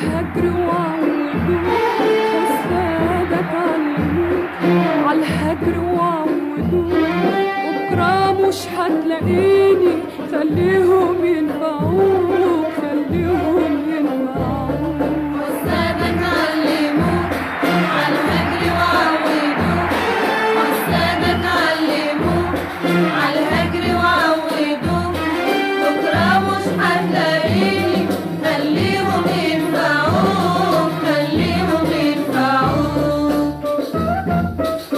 عالهجر وعودوك أستاذك علموك عالهجر وعودوك بكرة مش هتلاقيني خليهم ينفعوك خليهم ينفعوك أستاذك علموك عالهجر وعودوك أستاذك علموك عالهجر وعودوك بكرة مش هتلاقيني خليهم ينفعوك خليهم ينفعوك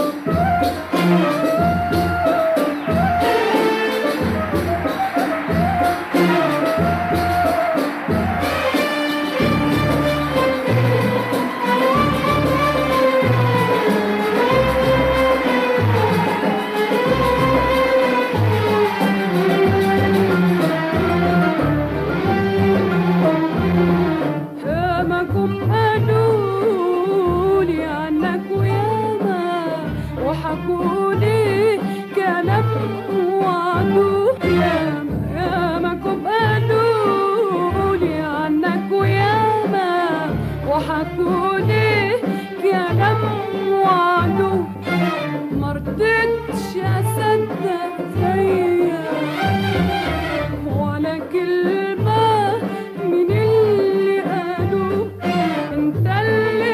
ياما جم قالولي عنك وياما وحكولي كلام وعدوه ياما ياما جم قالولي عنك وياما وحكولي كلام وعدوه مرضتش اصدق زيك ولا كلمة من اللي قالوا انت اللي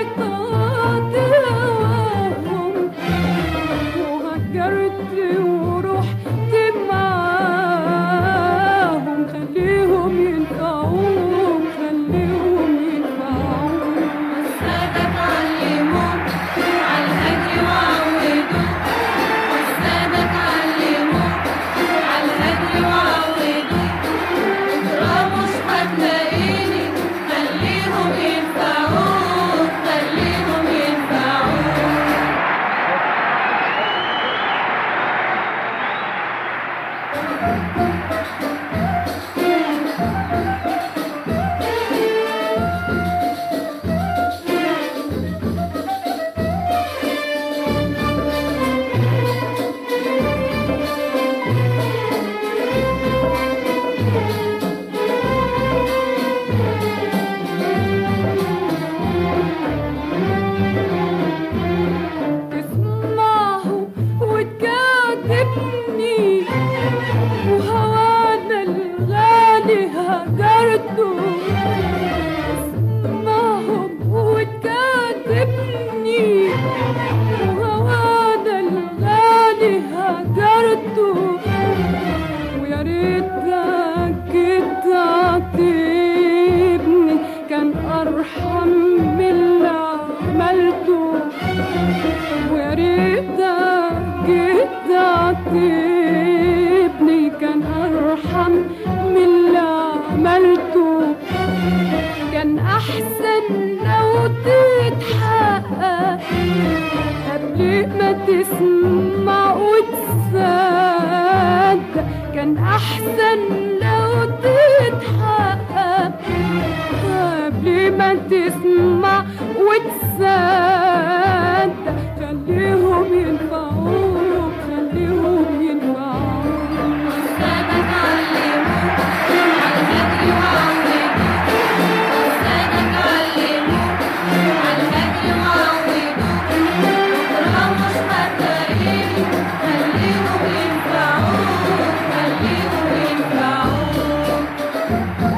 قاطعهم وهجرت ورحت معاهم خليهم ينفعوك خليهم ينفعوك أستاذك علموك عالهجر وعودوك أستاذك علموك عالهجر وعودوك بكرة مش هتلاقيني خليهم ينفعوك خليهم ينفعوك تسمعه وتكاتبني وهوانا الغالي هجرته تسمعهم وتكاتبني وهوانا الغالي هجرته ويا ريتك تعاتبني كان ارحم من اللي عملته ويا ريتك جيت تعاتبني كان ارحم من اللي عملته كان احسن لو تتحقق قبل ما تسمع وتصدق كان احسن لو تتحقق قبل ما تسمع وتصدق خليهم ينفعوك خليهم ينفعوك أستاذك علموك عالهجر وعودوك أستاذك علموك عالهجر وعودوك بكرة مش هتلاقيني خليهم ينفعوك خليهم ينفعوك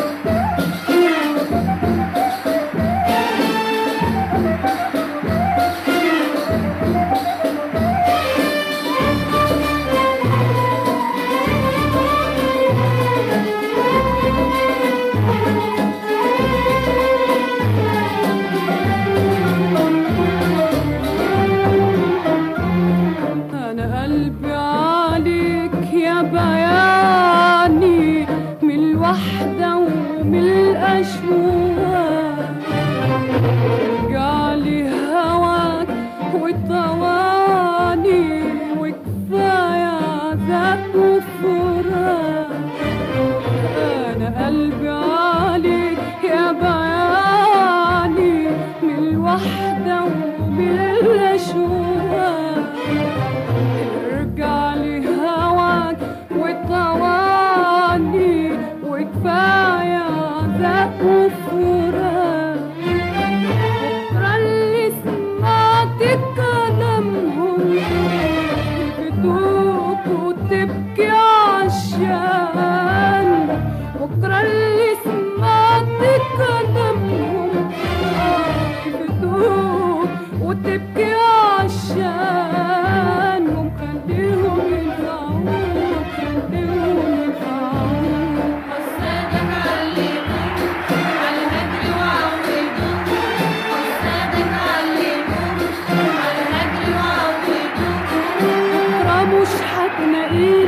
أنا قلبي عليك يا بياني من الوحدة ومن الأشواق رجعلي هواك وطواني وكفاية عذاب وفراق أنا قلبي عليك يا بياني من الوحدة ومن الأشواق ارجع لي هواك وطواني وكفاية عذاب وفراق وتبكي عشان بكرة اللي سمعت كلامهم بتقول وتبكي عشانهم خليهم ينفعوك خليهم ينفعوك أستاذك علموك على الهجر وعودوك أستاذك علموك على الهجر وعودوك بكرة مش هتلاقيني